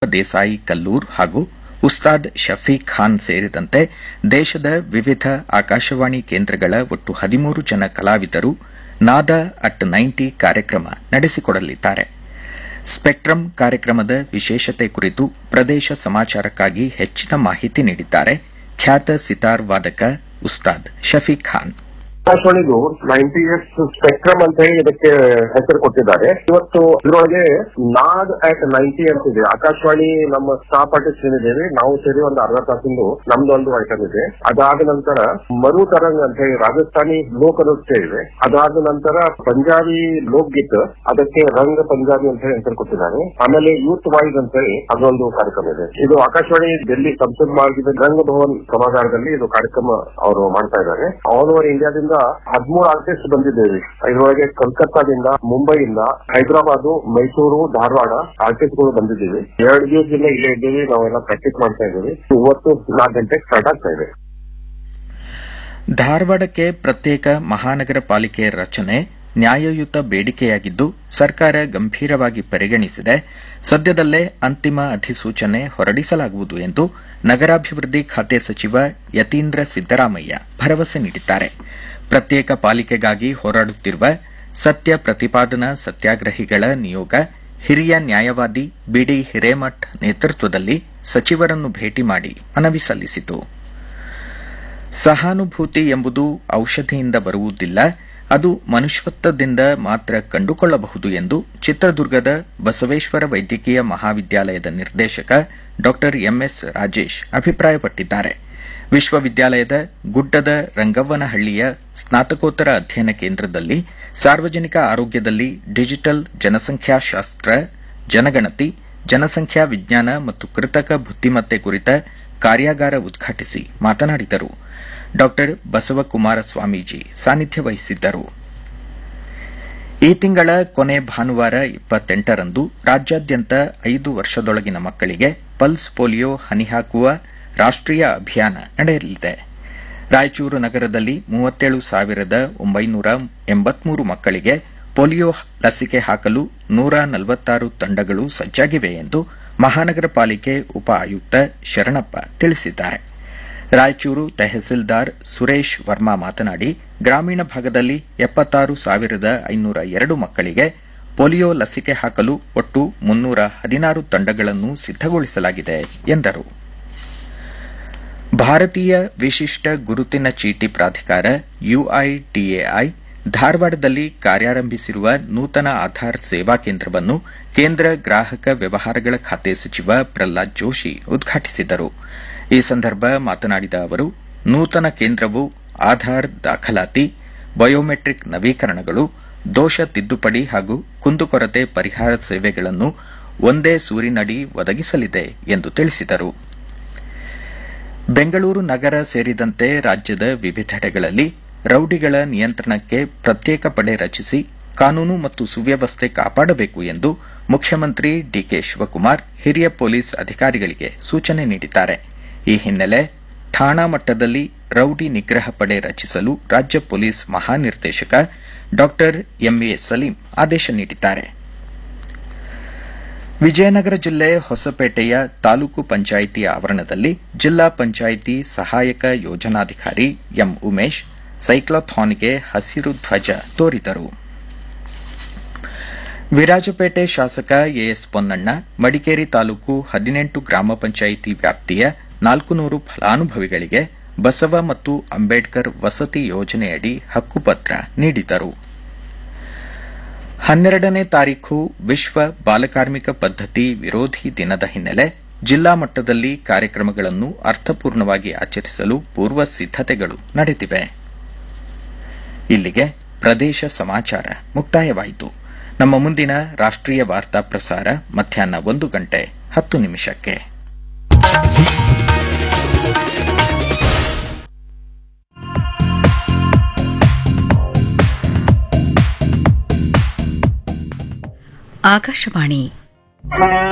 ದೇಸಾಯಿ ಕಲ್ಲೂರ್ ಹಾಗೂ ಉಸ್ತಾದ್ ಶಫೀಕ್ ಖಾನ್ ಸೇರಿದಂತೆ ದೇಶದ ವಿವಿಧ ಆಕಾಶವಾಣಿ ಕೇಂದ್ರಗಳ ಒಟ್ಟು ಹದಿಮೂರು ಜನ ಕಲಾವಿದರು ನಾದ ಅಟ್ ನೈಂಟಿ ಕಾರ್ಯಕ್ರಮ ನಡೆಸಿಕೊಡಲಿದ್ದಾರೆ ಸ್ಪೆಕ್ಟ್ರಮ್ ಕಾರ್ಯಕ್ರಮದ ವಿಶೇಷತೆ ಕುರಿತು ಪ್ರದೇಶ ಸಮಾಚಾರಕ್ಕಾಗಿ ಹೆಚ್ಚಿನ ಮಾಹಿತಿ ನೀಡಿದ್ದಾರೆ ಖ್ಯಾತ ಸಿತಾರ್ ವಾದಕ ಉಸ್ತಾದ್ ಶಫೀಕ್ ಖಾನ್ ಆಕಾಶವಾಣಿದು ನೈಂಟಿ ಇಯರ್ಸ್ ಸ್ಪೆಕ್ಟ್ರಮ್ ಅಂತ ಹೇಳಿ ಇದಕ್ಕೆ ಹೆಸರು ಕೊಟ್ಟಿದ್ದಾರೆ ಇವತ್ತು ಇದರೊಳಗೆ ನಾಡ್ ಅಟ್ ನೈಂಟಿ ಅಂತ ಇದೆ ಆಕಾಶವಾಣಿ ನಮ್ಮ ಸ್ಟಾಫ್ ಆರ್ಟಿಸ್ಟ್ ಏನಿದ್ದೇವೆ ನಾವು ಸೇರಿ ಒಂದು ಅರ್ಧ ತಾಸಿಂದು ನಮ್ದು ಒಂದು ಐಟಮ್ ಇದೆ ಅದಾದ ನಂತರ ಮರು ತರಂಗ್ ಅಂತ ಹೇಳಿ ರಾಜಸ್ಥಾನಿ ಲೋಕ ನೃತ್ಯ ಇದೆ ಅದಾದ ನಂತರ ಪಂಜಾಬಿ ಲೋಕ್ಗೀತ್ ಅದಕ್ಕೆ ರಂಗ್ ಪಂಜಾಬಿ ಅಂತ ಹೇಳಿ ಹೆಸರು ಕೊಟ್ಟಿದ್ದಾರೆ ಆಮೇಲೆ ಯೂತ್ ವಾಯ್ಸ್ ಅಂತ ಹೇಳಿ ಅದೊಂದು ಕಾರ್ಯಕ್ರಮ ಇದೆ ಇದು ಆಕಾಶವಾಣಿ ಡೆಲ್ಲಿ ಸಂಸದ್ ಮಾರ್ಗದ ರಂಗ ಭವನ್ ಸಭಾಗಾರದಲ್ಲಿ ಇದು ಕಾರ್ಯಕ್ರಮ ಅವರು ಮಾಡ್ತಾ ಇದ್ದಾರೆ ಆಲ್ ಓವರ್ ಇಂಡಿಯಾದಿಂದ ಹದಿಮೂರು ಆರ್ಟಿಸ್ಟ್ ಬಂದಿದ್ದೇವೆ ಇದರೊಳಗೆ ಕೋಲ್ಕತ್ತಾದಿಂದ ಮುಂಬೈಯಿಂದ ಹೈದರಾಬಾದ್ ಮೈಸೂರು ಧಾರವಾಡ ಆರ್ಟಿಸ್ಟ್ಗಳು ಬಂದಿದ್ದೀವಿ ಎರಡು ದಿವಸದಿಂದ ಇಲ್ಲೇ ಇದ್ದೀವಿ ನಾವೆಲ್ಲ ಪ್ರಾಕ್ಟೀಸ್ ಮಾಡ್ತಾ ಇದ್ದೀವಿ ಇವತ್ತು ನಾಲ್ಕು ಗಂಟೆಗೆ ಸ್ಟಾರ್ಟ್ ಆಗ್ತಾ ಇದೆ ಧಾರವಾಡಕ್ಕೆ ಪ್ರತ್ಯೇಕ ಮಹಾನಗರ ಪಾಲಿಕೆ ರಚನೆ ನ್ಯಾಯಯುತ ಬೇಡಿಕೆಯಾಗಿದ್ದು ಸರ್ಕಾರ ಗಂಭೀರವಾಗಿ ಪರಿಗಣಿಸಿದೆ ಸದ್ಯದಲ್ಲೇ ಅಂತಿಮ ಅಧಿಸೂಚನೆ ಹೊರಡಿಸಲಾಗುವುದು ಎಂದು ನಗರಾಭಿವೃದ್ಧಿ ಖಾತೆ ಸಚಿವ ಯತೀಂದ್ರ ಸಿದ್ದರಾಮಯ್ಯ ಭರವಸೆ ನೀಡಿದ್ದಾರೆ ಪ್ರತ್ಯೇಕ ಪಾಲಿಕೆಗಾಗಿ ಹೋರಾಡುತ್ತಿರುವ ಸತ್ಯ ಪ್ರತಿಪಾದನಾ ಸತ್ಯಾಗ್ರಹಿಗಳ ನಿಯೋಗ ಹಿರಿಯ ನ್ಯಾಯವಾದಿ ಬಿಡಿ ಹಿರೇಮಠ್ ನೇತೃತ್ವದಲ್ಲಿ ಸಚಿವರನ್ನು ಭೇಟಿ ಮಾಡಿ ಮನವಿ ಸಲ್ಲಿಸಿತು ಸಹಾನುಭೂತಿ ಎಂಬುದು ಔಷಧಿಯಿಂದ ಬರುವುದಿಲ್ಲ ಅದು ಮನುಷ್ಯತ್ವದಿಂದ ಮಾತ್ರ ಕಂಡುಕೊಳ್ಳಬಹುದು ಎಂದು ಚಿತ್ರದುರ್ಗದ ಬಸವೇಶ್ವರ ವೈದ್ಯಕೀಯ ಮಹಾವಿದ್ಯಾಲಯದ ನಿರ್ದೇಶಕ ಡಾ ಎಂಎಸ್ ರಾಜೇಶ್ ಅಭಿಪ್ರಾಯಪಟ್ಟಿದ್ದಾರೆ ವಿಶ್ವವಿದ್ಯಾಲಯದ ಗುಡ್ಡದ ರಂಗವ್ವನಹಳ್ಳಿಯ ಸ್ನಾತಕೋತ್ತರ ಅಧ್ಯಯನ ಕೇಂದ್ರದಲ್ಲಿ ಸಾರ್ವಜನಿಕ ಆರೋಗ್ಯದಲ್ಲಿ ಡಿಜಿಟಲ್ ಜನಸಂಖ್ಯಾಶಾಸ್ತ್ರ ಜನಗಣತಿ ಜನಸಂಖ್ಯಾ ವಿಜ್ಞಾನ ಮತ್ತು ಕೃತಕ ಬುದ್ದಿಮತ್ತೆ ಕುರಿತ ಕಾರ್ಯಾಗಾರ ಉದ್ಘಾಟಿಸಿ ಮಾತನಾಡಿದರು ಡಾ ಬಸವಕುಮಾರ ಸ್ವಾಮೀಜಿ ಸಾನ್ನಿಧ್ಯ ವಹಿಸಿದ್ದರು ಈ ತಿಂಗಳ ಕೊನೆ ಭಾನುವಾರ ಇಪ್ಪತ್ತೆಂಟರಂದು ರಾಜ್ಯಾದ್ಯಂತ ಐದು ವರ್ಷದೊಳಗಿನ ಮಕ್ಕಳಿಗೆ ಪಲ್ಸ್ ಪೋಲಿಯೋ ಹನಿ ಹಾಕುವ ರಾಷ್ಟೀಯ ಅಭಿಯಾನ ನಡೆಯಲಿದೆ ರಾಯಚೂರು ನಗರದಲ್ಲಿ ಮೂವತ್ತೇಳು ಸಾವಿರದ ಒಂಬೈನೂರ ಎಂಬತ್ಮೂರು ಮಕ್ಕಳಿಗೆ ಪೋಲಿಯೋ ಲಸಿಕೆ ಹಾಕಲು ನೂರ ನಲವತ್ತಾರು ತಂಡಗಳು ಸಜ್ಜಾಗಿವೆ ಎಂದು ಮಹಾನಗರ ಪಾಲಿಕೆ ಉಪ ಆಯುಕ್ತ ಶರಣಪ್ಪ ತಿಳಿಸಿದ್ದಾರೆ ರಾಯಚೂರು ತಹಸೀಲ್ದಾರ್ ಸುರೇಶ್ ವರ್ಮಾ ಮಾತನಾಡಿ ಗ್ರಾಮೀಣ ಭಾಗದಲ್ಲಿ ಎಪ್ಪತ್ತಾರು ಸಾವಿರದ ಐನೂರ ಎರಡು ಮಕ್ಕಳಿಗೆ ಪೋಲಿಯೋ ಲಸಿಕೆ ಹಾಕಲು ಒಟ್ಟು ಮುನ್ನೂರ ಹದಿನಾರು ತಂಡಗಳನ್ನು ಸಿದ್ದಗೊಳಿಸಲಾಗಿದೆ ಎಂದರು ಭಾರತೀಯ ವಿಶಿಷ್ಟ ಗುರುತಿನ ಚೀಟಿ ಪ್ರಾಧಿಕಾರ ಯುಐಡಿಎಐ ಧಾರವಾಡದಲ್ಲಿ ಕಾರ್ಯಾರಂಭಿಸಿರುವ ನೂತನ ಆಧಾರ್ ಸೇವಾ ಕೇಂದ್ರವನ್ನು ಕೇಂದ್ರ ಗ್ರಾಹಕ ವ್ಯವಹಾರಗಳ ಖಾತೆ ಸಚಿವ ಪ್ರಹ್ಲಾದ್ ಜೋಶಿ ಉದ್ಘಾಟಿಸಿದರು ಈ ಸಂದರ್ಭ ಮಾತನಾಡಿದ ಅವರು ನೂತನ ಕೇಂದ್ರವು ಆಧಾರ್ ದಾಖಲಾತಿ ಬಯೋಮೆಟ್ರಿಕ್ ನವೀಕರಣಗಳು ದೋಷ ತಿದ್ದುಪಡಿ ಹಾಗೂ ಕುಂದುಕೊರತೆ ಪರಿಹಾರ ಸೇವೆಗಳನ್ನು ಒಂದೇ ಸೂರಿನಡಿ ಒದಗಿಸಲಿದೆ ಎಂದು ತಿಳಿಸಿದರು ಬೆಂಗಳೂರು ನಗರ ಸೇರಿದಂತೆ ರಾಜ್ಯದ ವಿವಿಧೆಡೆಗಳಲ್ಲಿ ರೌಡಿಗಳ ನಿಯಂತ್ರಣಕ್ಕೆ ಪ್ರತ್ಯೇಕ ಪಡೆ ರಚಿಸಿ ಕಾನೂನು ಮತ್ತು ಸುವ್ಯವಸ್ಥೆ ಕಾಪಾಡಬೇಕು ಎಂದು ಮುಖ್ಯಮಂತ್ರಿ ಡಿಕೆ ಶಿವಕುಮಾರ್ ಹಿರಿಯ ಪೊಲೀಸ್ ಅಧಿಕಾರಿಗಳಿಗೆ ಸೂಚನೆ ನೀಡಿದ್ದಾರೆ ಈ ಹಿನ್ನೆಲೆ ಠಾಣಾ ಮಟ್ಟದಲ್ಲಿ ರೌಡಿ ನಿಗ್ರಹ ಪಡೆ ರಚಿಸಲು ರಾಜ್ಯ ಪೊಲೀಸ್ ಮಹಾನಿರ್ದೇಶಕ ಡಾ ಎಂಎ ಸಲೀಂ ಆದೇಶ ನೀಡಿದ್ದಾರೆ ವಿಜಯನಗರ ಜಿಲ್ಲೆ ಹೊಸಪೇಟೆಯ ತಾಲೂಕು ಪಂಚಾಯಿತಿ ಆವರಣದಲ್ಲಿ ಜಿಲ್ಲಾ ಪಂಚಾಯಿತಿ ಸಹಾಯಕ ಯೋಜನಾಧಿಕಾರಿ ಎಂ ಉಮೇಶ್ ಸೈಕ್ಲಾಥಾನ್ಗೆ ಹಸಿರು ಧ್ವಜ ತೋರಿದರು ವಿರಾಜಪೇಟೆ ಶಾಸಕ ಎಎಸ್ ಪೊನ್ನಣ್ಣ ಮಡಿಕೇರಿ ತಾಲೂಕು ಹದಿನೆಂಟು ಗ್ರಾಮ ಪಂಚಾಯಿತಿ ವ್ಯಾಪ್ತಿಯ ನಾಲ್ಕು ನೂರು ಫಲಾನುಭವಿಗಳಿಗೆ ಬಸವ ಮತ್ತು ಅಂಬೇಡ್ಕರ್ ವಸತಿ ಯೋಜನೆಯಡಿ ಹಕ್ಕುಪತ್ರ ನೀಡಿದರು ಹನ್ನೆರಡನೇ ತಾರೀಖು ವಿಶ್ವ ಬಾಲಕಾರ್ಮಿಕ ಪದ್ಧತಿ ವಿರೋಧಿ ದಿನದ ಹಿನ್ನೆಲೆ ಜಿಲ್ಲಾ ಮಟ್ಟದಲ್ಲಿ ಕಾರ್ಯಕ್ರಮಗಳನ್ನು ಅರ್ಥಪೂರ್ಣವಾಗಿ ಆಚರಿಸಲು ಪೂರ್ವ ಸಿದ್ದತೆಗಳು ನಡೆದಿವೆ ಇಲ್ಲಿಗೆ ಪ್ರದೇಶ ಸಮಾಚಾರ ಮುಕ್ತಾಯವಾಯಿತು ನಮ್ಮ ಮುಂದಿನ ರಾಷ್ಟ್ರೀಯ ವಾರ್ತಾ ಪ್ರಸಾರ ಮಧ್ಯಾಹ್ನ ಒಂದು ಗಂಟೆ ಹತ್ತು ನಿಮಿಷಕ್ಕೆ ಆಕಾಶವಾಣಿ